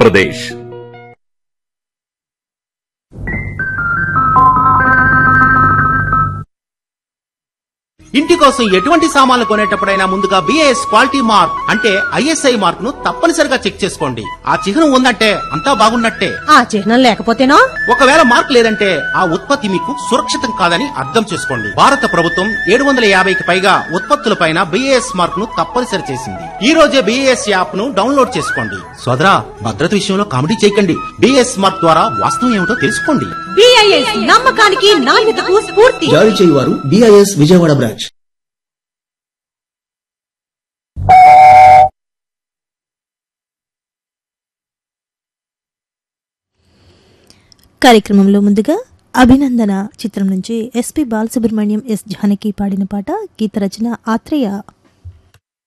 ఆంధ్రప్రదేశ్ ఇంటి కోసం ఎటువంటి సామాన్లు కొనేటప్పుడైనా ముందుగా బిఏఎస్ క్వాలిటీ మార్క్ అంటే ఐఎస్ఐ మార్క్ ను తప్పనిసరిగా చెక్ చేసుకోండి ఆ చిహ్నం ఉందంటే అంతా బాగున్నట్టే ఆ చిహ్నం లేకపోతేనో ఒకవేళ మార్క్ లేదంటే ఆ ఉత్పత్తి మీకు సురక్షితం కాదని అర్థం చేసుకోండి భారత ప్రభుత్వం ఏడు వందల యాభైకి పైగా ఉత్పత్తులపైన బిఏఎస్ మార్క్ ను తప్పనిసరి చేసింది ఈ రోజే బిఏఎస్ యాప్ ను డౌన్లోడ్ చేసుకోండి సోదరా భద్రత విషయంలో కామెడీ చేయకండి బిఏఎస్ మార్క్ ద్వారా వాస్తవం ఏమిటో తెలుసుకోండి బిఐఎస్ నమ్మకానికి నాణ్యతకు స్ఫూర్తి జారీ చేయువారు బిఐఎస్ విజయవాడ బ్రాంచ్ కార్యక్రమంలో ముందుగా అభినందన చిత్రం నుంచి ఎస్పి బాలసుబ్రహ్మణ్యం ఎస్ జానకి పాడిన పాట గీత రచన ఆత్రేయ